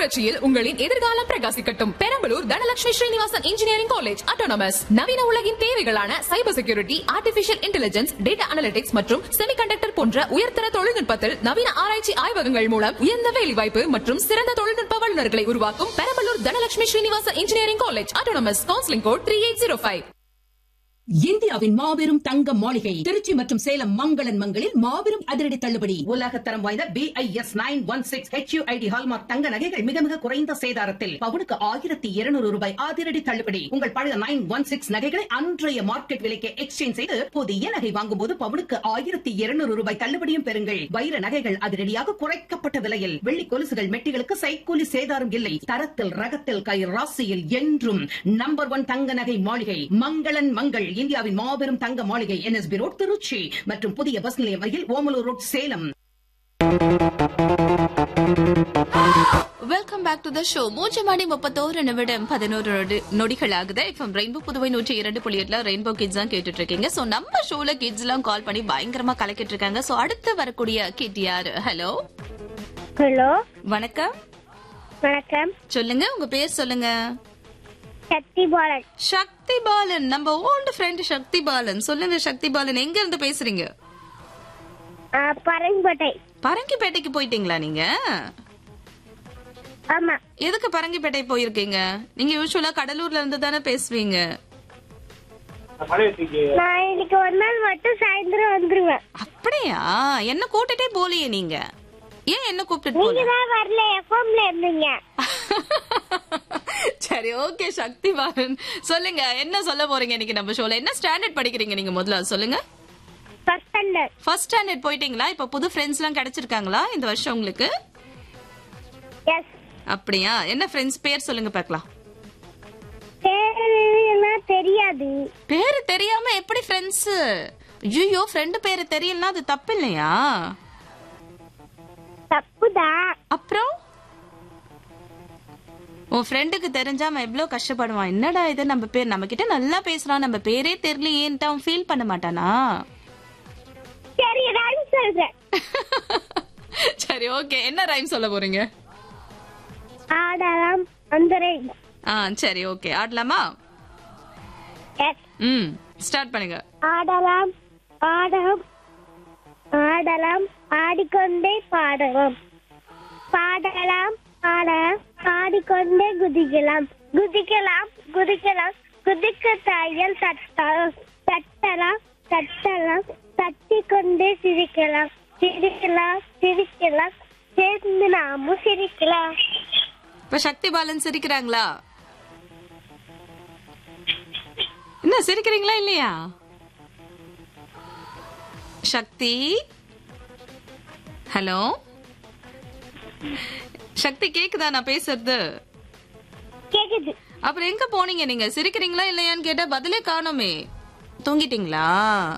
புரட்சியில் உங்களின் எதிர்காலம் பிரகாசிக்கட்டும் Perambalur Dhanalakshmi Srinivasan engineering college autonomous நவீன உலகின் தேவைகளான cyber security artificial intelligence data analytics மற்றும் செமிகண்டக்டர் போன்ற உயர்தர தொழில்நுட்பத்தில் நவீன ஆராய்ச்சி ஆய்வகங்கள் மூலம் உயர்ந்த வேலைவாய்ப்பு மற்றும் சிறந்த தொழில்நுட்ப வல்லுநர்களை உருவாக்கும் Perambalur Dhanalakshmi Srinivasan engineering college autonomous counselling code three eight zero five இந்தியாவின் மாபெரும் தங்க மாளிகை திருச்சி மற்றும் சேலம் மங்களன் மங்களில் மாபெரும் அதிரடி தள்ளுபடி உலகத்தரம் வாய்ந்த B I S nine one six HUID hallmark தங்க நகைகள் மிக மிக குறைந்த சேதாரத்தில் பவுனுக்கு ஆயிரத்தி இருநூறு ரூபாய் அதிரடி தள்ளுபடி உங்கள் பழைய நைன் ஒன் சிக்ஸ் நகைகளை அன்றைய மார்க்கெட் விலைக்கு எக்ஸ்சேஞ்ச் செய்து புதிய நகை வாங்கும் போது பவுனுக்கு ஆயிரத்தி இருநூறு ரூபாய் தள்ளுபடியும் பெறுங்கள் வைர நகைகள் அதிரடியாக குறைக்கப்பட்ட விலையில் வெள்ளி கொலுசுகள் மெட்டிகளுக்கு சைக்கூலி சேதாரம் இல்லை தரத்தில் ரகத்தில் கை ராசியில் என்றும் நம்பர் ஒன் தங்க நகை மாளிகை மங்களன் மங்கள் இந்தியாவின் மாபெரும் தங்க மாளிகை என்எஸ்பி ரோட் திருச்சி மற்றும் புதிய பஸ் நிலையம் அருகில் Omalur road Salem welcome back to the show மூச்சு மணி முப்பத்தோரு நிமிடம் பதினோரு நொடி- நொடிகள் ஆகுது இப்போ ரெயின்போ புதுவை நூற்றி இரண்டு புள்ளி எட்டுல ரெயின்போ கிட்ஸ் தான் கேட்டுட்டு இருக்கீங்க சோ நம்ம ஷோல கிட்ஸ் எல்லாம் கால் பண்ணி பயங்கரமா கலக்கிட்டு இருக்காங்க சோ அடுத்து வரக்கூடிய கிட் யாரு ஹலோ ஹலோ வணக்கம் வணக்கம் சொல்லுங்க உங்க பேர் சொல்லுங்க சக்தி பாலன் சக்தி பாலன் நம்ம ஓல்டு ஃப்ரெண்ட் சக்தி பாலன் சொல்லுங்க சக்தி பாலன் எங்க இருந்து பேசுறீங்க ஆ, பரங்கிப்பேட்டை பரங்கிப்பேட்டைக்கு போயிட்டீங்களா நீங்க ஆமா எதுக்கு பரங்கிப்பேட்டை போயிருக்கீங்க நீங்க யூஸ்வலா கடலூர்ல இருந்து தானே பேசுவீங்க நான் இன்னைக்கு ஒரு நாள் மட்டும் சாயந்தரம் வந்துருவேன் அப்படியா என்ன கூட்டிட்டே போலியே நீங்க ஏன் என்ன கூப்பிட்டு நீங்க போல தான் வரல எஃப்எம்ல இருந்தீங்க சரி ஓகே சக்தி பாலன் சொல்லுங்க என்ன சொல்ல போறீங்க இன்னைக்கு நம்ம ஷோல என்ன ஸ்டாண்டர்ட் படிக்கிறீங்க நீங்க முதல்ல அது சொல்லுங்க ஃபர்ஸ்ட் ஸ்டாண்டர்ட் ஃபர்ஸ்ட் ஸ்டாண்டர்ட் போயிட்டீங்களா இப்ப புது ஃப்ரெண்ட்ஸ் எல்லாம் கிடைச்சிருக்காங்களா இந்த வருஷம் உங்களுக்கு எஸ் அப்படியா என்ன ஃப்ரெண்ட்ஸ் பேர் சொல்லுங்க பார்க்கலாம் பேரெல்லாம் தெரியாது பேரு தெரியாம எப்படி ஃப்ரெண்ட்ஸ் ஐயோ ஃப்ரெண்டு பேரு தெரியலனா அது தப்பு இல்லையா தப்புதான் அப்புறம் உன் ஃப்ரெண்டுக்கு தெரிஞ்சா அவன் எவ்வளவு கஷ்டப்படுவான் என்னடா இது நம்ம பேர் நம்ம கிட்ட நல்லா பேசுறான் நம்ம பேரே தெரியலையேன்ட்டு அவன் ஃபீல் பண்ண மாட்டானா சரி நான் சொல்றேன் சரி ஓகே என்ன ரைம் சொல்ல போறீங்க ஆடலாம் வந்துறேன் ஆ சரி ஓகே ஆடலாமா எஸ் ம் ஸ்டார்ட் பண்ணுங்க ஆடலாம் ஆடலாம் ஆடலாம் ஆடிக்கொண்டே பாடலாம் பாடலாம் பாடலாம் ஆடிக்கொண்டே குதிக்கலாம் குதிக்கலாம் குதிக்கலாம் குதிக்க தையல் தட்டலாம் தட்டலாம் தட்டலாம் தட்டிக்கொண்டே சிரிக்கலாம் சிரிக்கலாம் சிரிக்கலாம் சேர்ந்து நாமும் சிரிக்கலாம் இப்ப சக்தி பாலன் சிரிக்கிறாங்களா என்ன சிரிக்கிறீங்களா இல்லையா சக்தி ஹலோ சக்தி கேக்குதா நான் பேசுறது கேக்குது அப்புறம் எங்க போனீங்க நீங்க சிரிக்கிறீங்களா இல்லையான்னு கேட்டா பதிலே காணோமே தூங்கிட்டீங்களா